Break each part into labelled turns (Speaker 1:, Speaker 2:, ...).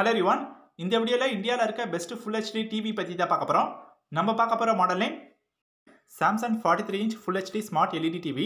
Speaker 1: hello ரிவான் இந்த வீடியோவில் இந்தியாவில் இருக்க பெஸ்ட் ஃபுல் ஹெச்டி டிவி பற்றி தான் பார்க்க போகிறோம் நம்ம பார்க்க போகிற model name Samsung forty three inch full HD smart LED TV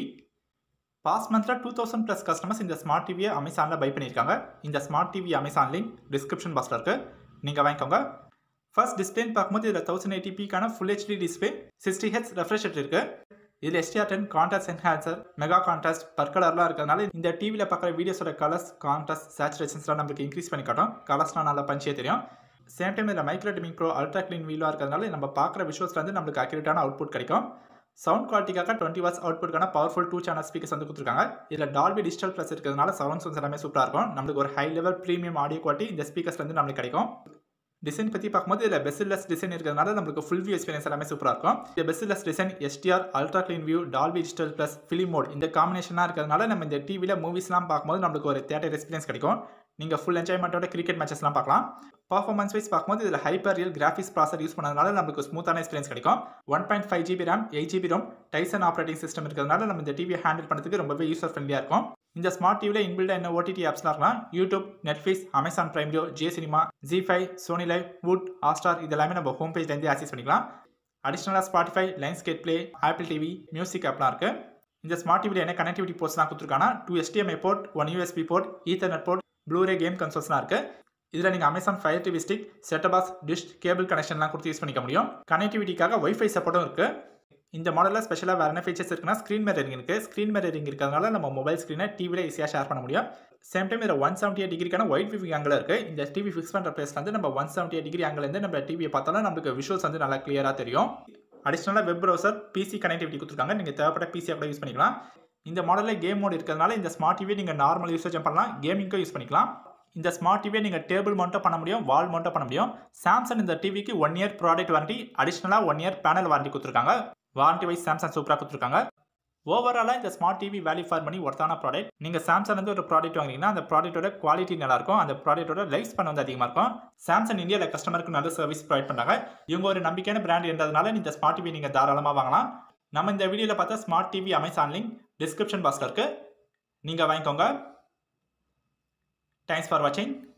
Speaker 1: past மந்த்தில் டூ தௌசண்ட் ப்ளஸ் கஸ்டமர்ஸ் இந்த ஸ்மார்ட் டிவியை அமேசானில் பை பண்ணியிருக்காங்க இந்த smart TV Amazon link description பாக்ஸில் இருக்குது நீங்கள் வாங்கிக்கோங்க ஃபர்ஸ்ட் டிஸ்பிளேன்னு பார்க்கும்போது இதில் தௌசண்ட் எயிட்டிபிக்கான full HD display sixty H refresh இருக்குது இதில் HDR ten contrast enhancer mega contrast pur கலர்லாம் இருக்கிறதுனால இந்த டிவியில் பார்க்குற வீடியோஸோட கலர்ஸ் கான்ட்ராஸ்ட் சேச்சுரேஷன்ஸ்லாம் நம்மளுக்கு இன்க்ரீஸ் பண்ணி காட்டும் கலர்ஸ்லாம் நல்லா பஞ்சியே தெரியும் சேம் டைம் இதில் micro dimming pro ultra clean வீலாக இருக்கிறதுனால நம்ம பார்க்குற விஷுவல்ஸ்ல வந்து நம்மளுக்கு அக்யூரேட்டான அவுட்புட் கிடைக்கும் சவுண்ட் குவாலிட்டிக்காக டுவெண்ட்டி வாட்ஸ் அவுட்புட்கான பவர்ஃபுல் டூ சேனல் ஸ்பீக்கர்ஸ் வந்து கொடுத்துருக்காங்க இதில் டால்பி டிஜிட்டல் ப்ளஸ் இருக்கிறதுனால சவுண்ட் சவுண்ட்ஸ் எல்லாமே சூப்பராக இருக்கும் நம்மளுக்கு ஒரு high level premium audio quality இந்த ஸ்பீக்கர்ஸ் வந்து நம்மளுக்கு கிடைக்கும் டிசைன் பற்றி பார்க்கும்போது இதில் பெஸ்ட்லெஸ் டிசைன் இருக்கிறதுனால நம்மளுக்கு ஃபுல் வியூ எக்ஸ்பீரியன்ஸ் எல்லாமே சூப்பராக இருக்கும் இந்த bezelless design HDR ultra clean view Dolby digital plus film mode இந்த காம்பினேஷனாக இருக்கிறதுனால நம்ம இந்த டிவியில் மூவிஸ்லாம் பார்க்கும்போது நம்மளுக்கு ஒரு தேட்டர் எக்ஸ்பீரியன்ஸ் கிடைக்கும் நீங்கள் ஃபுல் என்ஜாய்மெண்ட்டோட கிரிக்கெட் மேட்சஸ்லாம் பார்க்கலாம் பர்ஃபார்மன்ஸ் வைஸ் பார்க்கும்போது இதில் hyper real graphics processor use பண்ணதுனால நம்மளுக்கு ஸ்மூத்தான எக்ஸ்பீரியன்ஸ் கிடைக்கும் one point five GB RAM eight GB ROM Tizen operating system இருக்கிறதுனால நம்ம இந்த டிவியை ஹேண்டில் பண்ணுறதுக்கு ரொம்பவே யூசர் ஃப்ரெண்ட்லியாக இருக்கும் இந்த ஸ்மார்ட் டிவியில் இன்பில்டாக என்ன ஓடிடி ஆப்ஸ்லாம் இருக்கலாம் YouTube Netflix Amazon Prime video Jio cinema Zee five Sony LIV Voot Hotstar இதெல்லாமே நம்ம ஹோம் பேஜ்லேருந்து ஆக்சஸ் பண்ணிக்கலாம் அடிஷ்னலாக Spotify Lionsgate play Apple TV music ஆப்லாம் இருக்குது இந்த ஸ்மார்ட் டிவியில் என்ன கனெக்டிவிட்டி போர்ட்ஸ்லாம் கொடுத்துருக்காங்கன்னா two HDMI port one USB port ethernet port Blu-ray game கன்சோல்ஸ்லாம் இருக்குது இதில் நீங்கள் Amazon fire TV stick set top box dish cable கனெக்ஷன்லாம் கொடுத்து யூஸ் பண்ணிக்க முடியும் கனெக்டிவிட்டிக்காக ஒய்ஃபை சப்போர்ட்டும் இருக்குது இந்த மாடலில் ஸ்பெஷலாக வேறு என்ன ஃபீச்சர்ஸ் இருக்குன்னா ஸ்க்ரீன் மிரரிங் இருக்குது ஸ்க்ரீன் மிரரிங் இருக்கிறதுனால நம்ம மொபைல் ஸ்க்ரீனை டிவியில் ஈஸியாக ஷேர் பண்ண முடியும் சேம் டைம் இதில் ஒன் செவன்ட்டி டிகிரிக்கான ஒயிட் வியூ ஆங்கிள் இருக்குது இந்த டிவி ஃபிக்ஸ் பண்ணுற பிளேஸ் வந்து நம்ம ஒன் செவன்ட்டி டிகிரி ஆங்கிலேருந்து நம்ம டிவியை பார்த்தாலும் நம்மளுக்கு விஷுவல்ஸ் வந்து நல்லா கிளியராக தெரியும் அடிஷ்னலாக வெப் ப்ரௌசர் பிசி கனெக்டிவிட்டி கொடுத்துருக்காங்க நீங்கள் தேவைப்பட்ட பிசியை கூட யூஸ் பண்ணிக்கலாம் இந்த மாடலில் கேம் மோட் இருக்கிறதுனால இந்த ஸ்மார்ட் டிவி நீங்கள் நார்மல் யூசேஜ் பண்ணலாம் கேமிங்க்கும் யூஸ் பண்ணிக்கலாம் இந்த ஸ்மார்ட் டிவியை நீங்கள் டேபிள் மவுண்ட்டும் பண்ண முடியும் வால் மவுண்ட்டும் பண்ண முடியும் சாம்சங் இந்த டிவிக்கு ஒன் இயர் ப்ராடக்ட் வாரண்டி அடிஷ்னலாக ஒன் இயர் பேனல் வாரண்டி கொடுத்துருக்காங்க வாரண்டி வைஸ் சாம்சங் சூப்பராக கொடுத்துருக்காங்க ஓவராலாக இந்த ஸ்மார்ட் டிவி வேல்யூ ஃபார் பண்ணி ஒர்த்தான ப்ராடக்ட் நீங்கள் சாம்சங் வந்து ஒரு ப்ராடக்ட் வாங்கினீங்கன்னா அந்த ப்ராடக்ட்டோட குவாலிட்டி நல்லாயிருக்கும் அந்த ப்ராடக்ட்டோட லைஃப் ஸ்பேன் வந்து அதிகமாக இருக்கும் சாம்சங் இந்தியாவில் கஸ்டமருக்கு நல்ல சர்வீஸ் ப்ரொவைட் பண்ணுறாங்க இவங்க ஒரு நம்பிக்கையான பிராண்ட் என்றதுனால இந்த ஸ்மார்ட் டிவி நீங்கள் தாராளமாக வாங்கலாம் நம்ம இந்த வீடியோவில் பார்த்தா smart TV Amazon link description பாக்ஸில் இருக்குது நீங்கள் வாங்கிக்கோங்க தேங்க்ஸ் ஃபார் வாட்சிங்